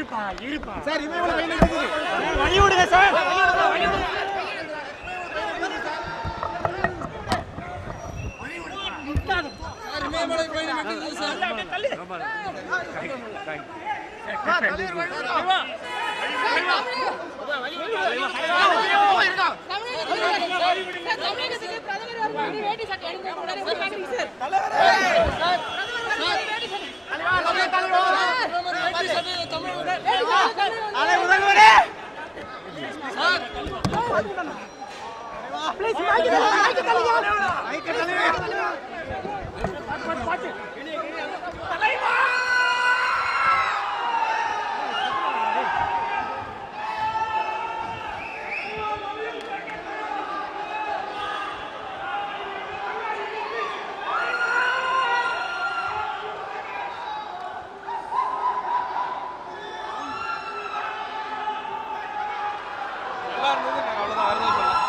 இருப்பா இருப்பா சார் இவன் இவ்வளவு கையில இருக்குது வழி விடுங்க சார் வழி விடுங்க வழி விடுங்க தமிழகத்துக்கு பிரதமர் வரும்போது வேட்டி சட்டை எடுக்க கூடாது என்ன கேக்குறீங்க சார் அலை முதல்வரே நல்லா இருந்தது நாங்க அவ்வளவுதான் அறிஞர் சொல்லலாம்